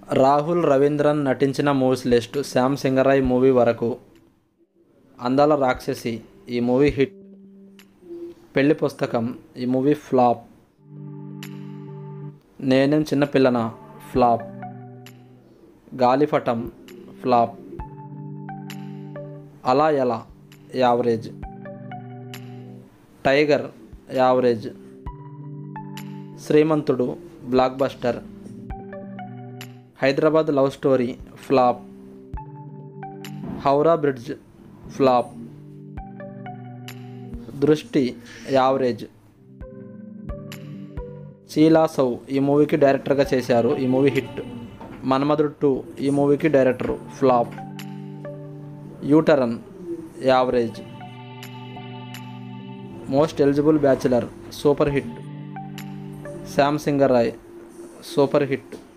రాహుల్ రవీంద్రన్ నటించిన movies list Shyam Singharoy movie వరకు అందాల రాక్షసి ఈ మూవీ హిట్ పెళ్లి పుస్తకం ఈ మూవీ ఫ్లాప్ నేనేం చిన్నపిల్లన ఫ్లాప్ గాలిపటం ఫ్లాప్ అలా ఎలా average tiger average Srimanthudu blockbuster Hyderabad love story flop Howrah bridge flop Drushti average Chi La Sow మూవీకి డైరెక్టర్గా చేశారు ఈ మూవీ హిట్ మన్మధుడు టూ ఈ మూవీకి director flop U turn average most eligible bachelor super hit Shyam Singha Roy super hit